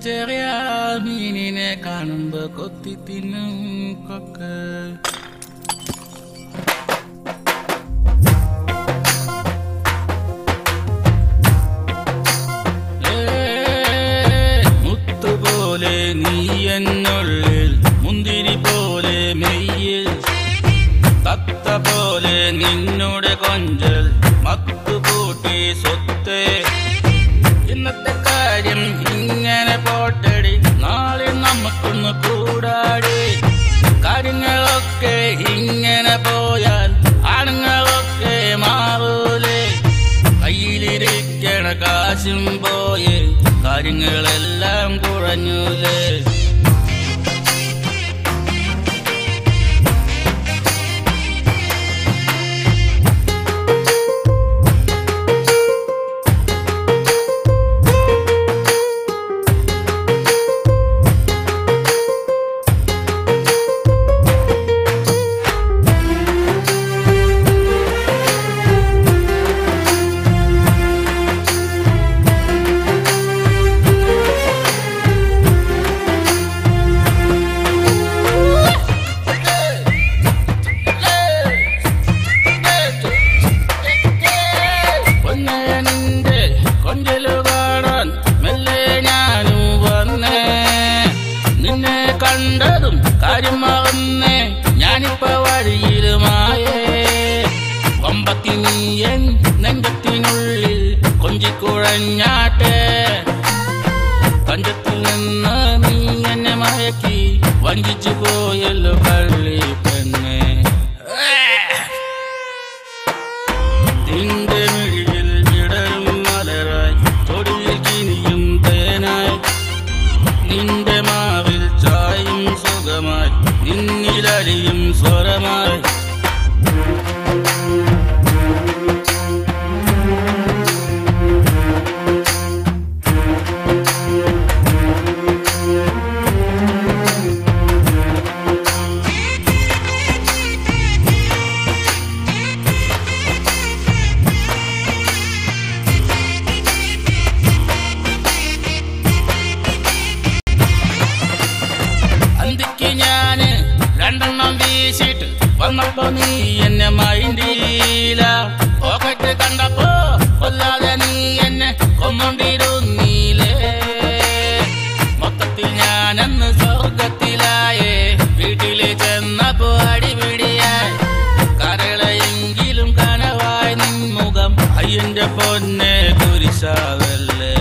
ചെറിയ മീനിനെ കാണുമ്പോ കൊത്തി തിന്നും കൊക്ക് മുത്തുപോലെ നീ എന്നുള്ളിൽ മുന്തിരി പോലെ മെയ്യിൽ തത്ത പോലെ നിന്നോട് കൊഞ്ചൽ മത്തുകൂട്ടി സ്വത്ത് ഇന്നത്തെ കാര്യം ഇങ്ങനെ പോട്ടടി നാളെ നമുക്കൊന്ന് കൂടാടി കാര്യങ്ങളൊക്കെ ഇങ്ങനെ പോയാൽ ആണുങ്ങളൊക്കെ മാറൂലേ കയ്യിലിരിക്കണ കാശും പോയി കാര്യങ്ങളെല്ലാം കുറഞ്ഞൂലേ പൊന്നയനിന്റെ കൊഞ്ചലു കാണാൻ മെല്ലെ ഞാനും വന്നേ നിന്നെ കണ്ടതും കാര്യം മറന്നേ ഞാനിപ്പോ വഴിയിലുമായേ കൊമ്പത്തി നീയൻ നെഞ്ചത്തിനുള്ളിൽ കൊഞ്ചിക്കുഴഞ്ഞാട്ടെ തഞ്ചത്തിൽ നിന്ന് നീ എന്നെ മയക്കി വഞ്ചിച്ചു പോയല്ലോ പള്ളി പെണ്ണേ നിന്റെ മിഴിയിൽ വിടരും മലരായി തൊടിയിൽ കിനിയും തേനായി നിന്റെ മാവിൽ ചായും സുഖമായി നിന്നിലരിയും സ്വരമായി അന്തിക്ക് ഞാന് രണ്ടെണ്ണം വീശിട്ട് വന്നപ്പോ നീ എന്നെ മൈൻഡീല പോക്കറ്റ് കണ്ടപ്പോ കൊല്ലാതെ നീ എന്നെ കൊന്നോണ്ടിരുന്നീലേ മൊത്തത്തിൽ ഞാനെന്ന് സ്വർഗത്തിലായേ വീട്ടില് ചെന്നപ്പോ അടിപിടിയായി കരളെങ്കിലും കനവായി നിൻമുഖം അയ്യന്റെ പൊന്നെ കുരിശാവല്ലേ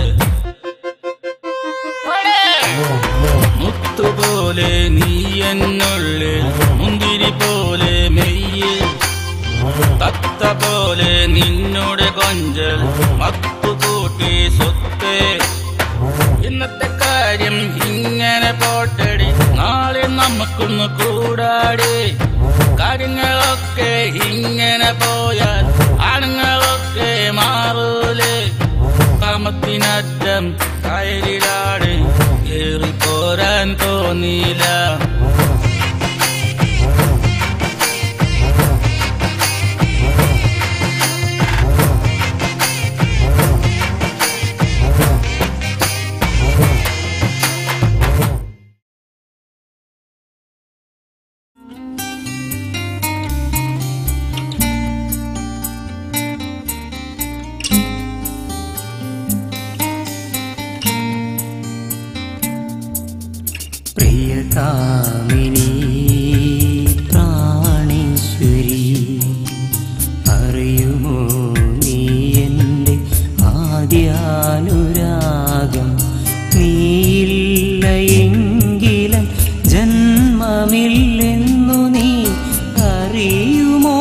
മുത്തുപോലെ നീ എന്നുള്ളിൽ മുന്തിരി പോലെ മെയ്യിൽ തത്ത പോലെ നിന്നോട് കൊഞ്ചൽ മത്തുകൂട്ടി സ്വത്ത് ഇന്നത്തെ കാര്യം ഇങ്ങനെ പോട്ടടി നാളെ നമുക്കൊന്ന് കൂടാടി കാര്യങ്ങളൊക്കെ ഇങ്ങനെ പോയാൽ ആണുങ്ങളൊക്കെ മാറൂലേ കാമത്തിനറ്റം കയലിലാണ് ഏറി പോരാൻ തോന്നിയില്ല പ്രിയകാമിനി പ്രാണേശ്വരി അറിയുമോ നീ എൻ്റെ ആദ്യാനുരാഗം നീയില്ല എങ്കിലും ജന്മമില്ലെന്നു നീ അറിയുമോ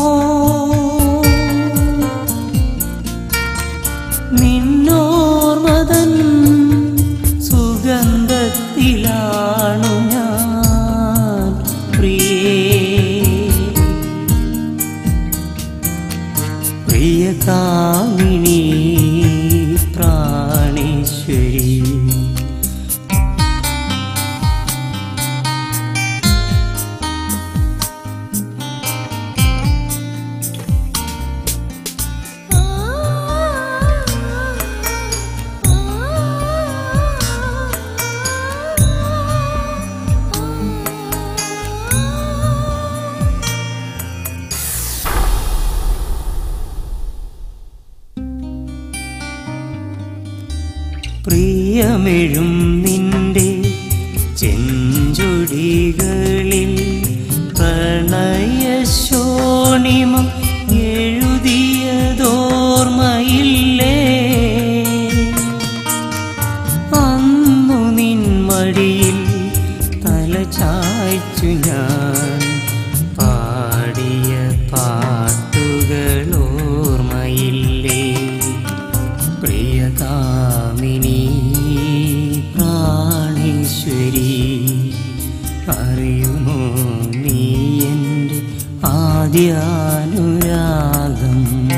നിന്നോർമതൻ സുഗന്ധത്തിലാണു ഞാൻ പ്രിയേ പ്രിയകാമിനി പ്രാണേശ്വരി ആ പ്രിയമെഴും നിന്റെ ചെഞ്ചൊടികളിൽ പ്രണയശോണിമം എഴുതിയതോർമ്മയില്ലേ അന്നു നിൻ മടിയിൽ തല ചായ്ച്ചു ഞാൻ പാടിയ പാട്ടുകളോർമ്മയില്ലേ പ്രിയകാമിനി പ്രാണേശ്വരി അറിയുമോ നീ എൻ്റെ ആദ്യാനുരാഗം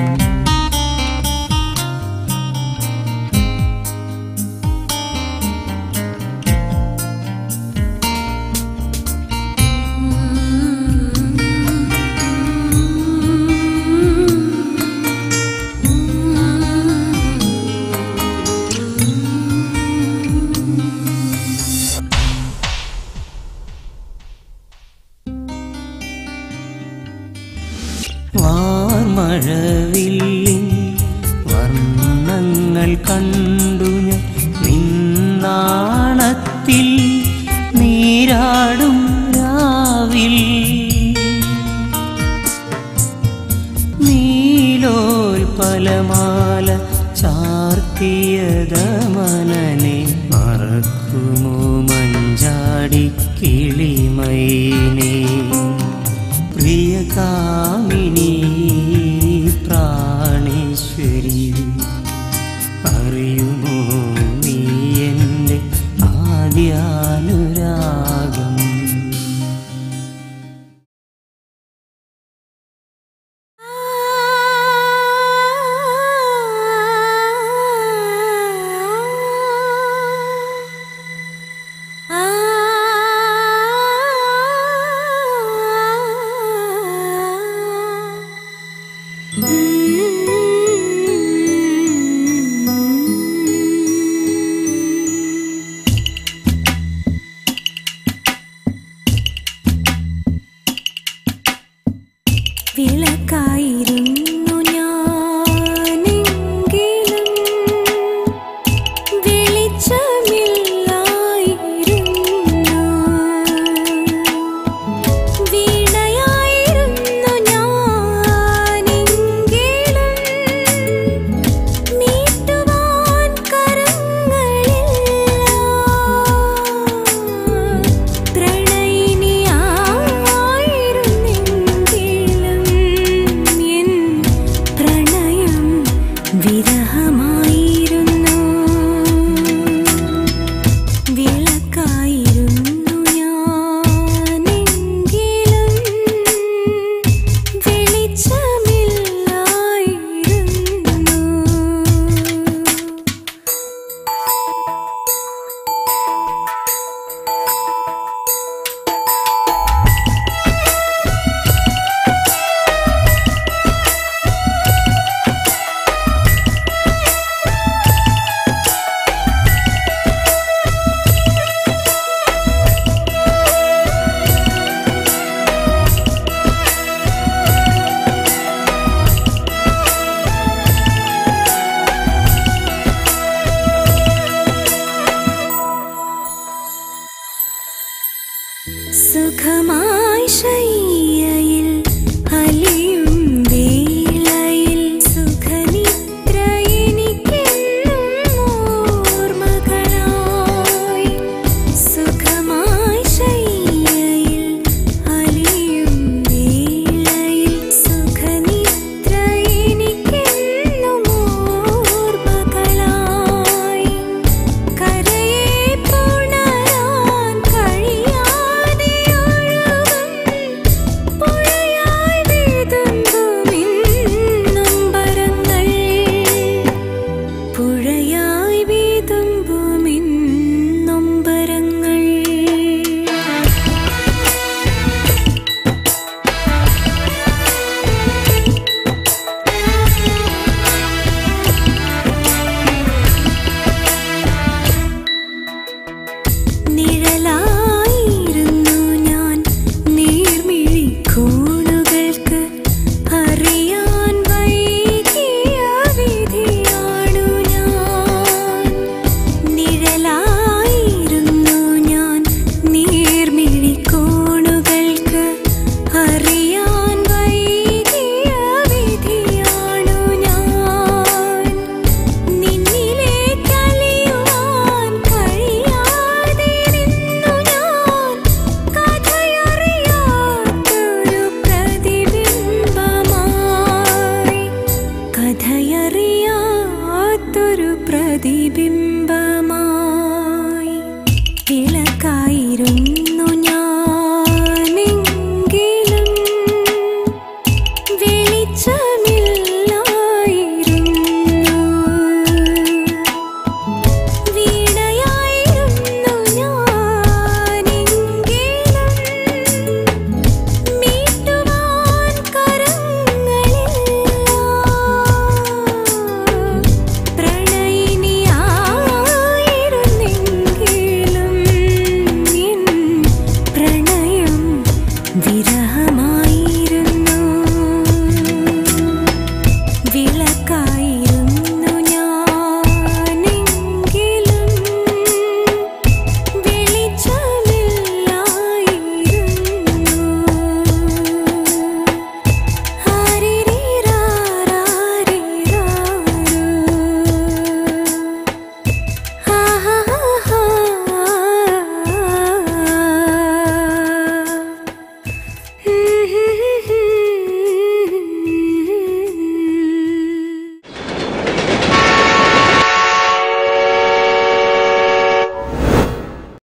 വാർമഴവില്ലിൻ വർണ്ണങ്ങൾ കണ്ടു ഞാൻ നിന്നാണത്തിൽ നീരാടും രാവിൽ നീലോൽപലമാല ചാർത്തിയതമനനെ മറക്കുമോ മഞ്ചാടി കിളിമൈനേ പ്രിയകാമിനി പ്രാണേശ്വരി അറിയുമോ നീ എൻ്റെ ആദ്യ